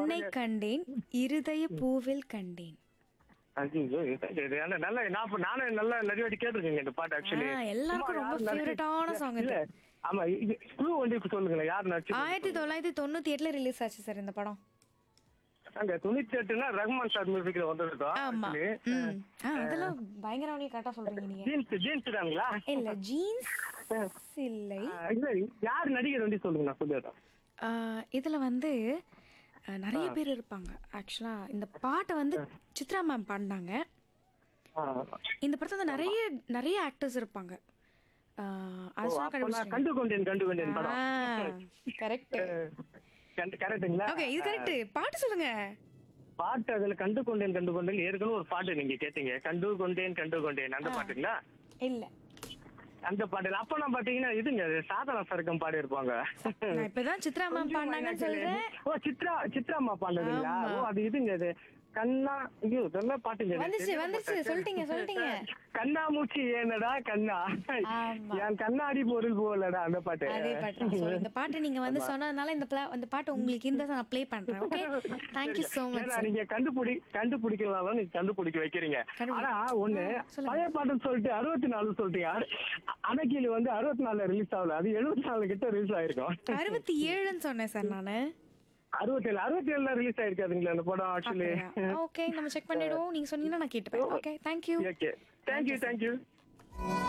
உன்னை கண்டேன் இருதய பூவில் கண்டேன் ஐயோ, இது- இது நல்ல- நல்ல நான் இப்ப நானும் நல்லா நிறைய வாட்டி கேட்டிருக்கேங்க இந்த பாட்டு ஆக்சுவலி ஆ, எல்லாருக்கும் ரொம்ப ஃபேவரட்டான சாங் இது ஆமா இது க்ளூ வந்து இப்ப சொல்லுங்களேன் யார் நடிச்சு ஆயிரத்தி தொள்ளாயிரத்தி தொண்ணூத்தி எட்டுல ரிலீஸ் ஆச்சு சார் இந்த படம் அங்க தொண்ணூத்தி எட்டுனா ரஹ்மான் சார் மியூசிக்ல வந்திருக்கோம் ஆமா actually. ம் ஆ, அதெல்லாம் பயங்கர கரெக்டா சொல்றீங்க நீங்க ஜீன்ஸ் ஜீன்ஸ் தாங்களா இல்ல ஜீன்ஸ் இல்லை ஆ, இல்ல யார் நடிகர் வந்து சொல்லுங்க நான் சொல்லிடுறேன் ஆ, இதுல வந்து ஆ, நிறைய பேர் இருப்பாங்க ஆக்சுவலா இந்த பாட்டை வந்து சித்ரா மேம் பாடினாங்க ஆ. இந்த படத்துல வந்து நிறைய நிறைய ஆக்டர்ஸ் இருப்பாங்க ஆ, அது சொன்னா அப்ப நான் கண்டுபிடிச்சிட்டீங்க. கண்டு கொண்டேன் கண்டு கொண்டேன் ஆ படம் கரெக்ட் கண்டு- கரெக்ட்டுங்களா ஓகே இது கரெக்ட் பாட்டு சொல்லுங்க பாட்டு அதுல கண்டு கொண்டேன் கண்டு கொண்டேன் ஏற்கனவே ஒரு பாட்டு நீங்க கேட்டீங்க கண்டு கொண்டேன் கண்டு கொண்டேன் அந்த பாட்டுங்களா இல்ல அந்த பாட்டுல அப்ப நான் பாத்தீங்கன்னா இதுங்க இது சாதனா சருக்கம் பாடி இருப்பாங்க நான் இப்பதான் சித்ரா மேம் பாடினாங்கன்னு சொல்றேன் ஓ சித்ரா சித்ரா அம்மா பாடுனதுங்களா ஆமா. ஓ அது இதுங்க இது கண்ணா ஐயோ இதெல்லாம் பாட்டுங்க இது. வந்துச்சு வந்துச்சு சொல்லிட்டீங்க சொல்லிட்டீங்க கண்ணா மூச்சி ஏனடா கண்ணா ஆமா. என் கண்ணாடி பொருள் போலடா அந்த பாட்டு அதே பாட்டு தான். So, இந்த பாட்டு நீங்க வந்து சொன்னதுனால இந்த pla- இந்த பாட்டு உங்களுக்கு இந்த நான் ப்ளே பண்றேன் ஓகே தேங்க்யூ சோ மச் ஏன்னா நீங்க கண்டுபிடி கண்டுபிடிக்கலாம் நீங்க கண்டுபிடிக்க வைக்கிறீங்க கண்டுபிடி- ஆனா ஒண்ணு சொல்லுங்க. பழைய பாட்டுன்னு சொல்லிட்டு அறுபத்தி நாலு சொல்லிட்டீங்க அ- அணைக்கிளி வந்து அறுபத்தி நாலுல ரிலீஸ் ஆகல அது எழுபத்தி நாலு கிட்ட ரிலீஸ் ஆயிருக்கும் அறுபத்தி ஏழுன்னு சொன்னேன் சார் நானு அறுபத்தி ஏழு அறுபத்தி ஏழுல ரிலீஸ் ஆயிருக்காதுங்களா அந்த படம் ஆக்சுவலி ஓகே நம்ம செக் பண்ணிடுவோம் நீங்க சொன்னீங்கன்னா நான் கேட்டுப்பேன் okay thank you okay thank you thank you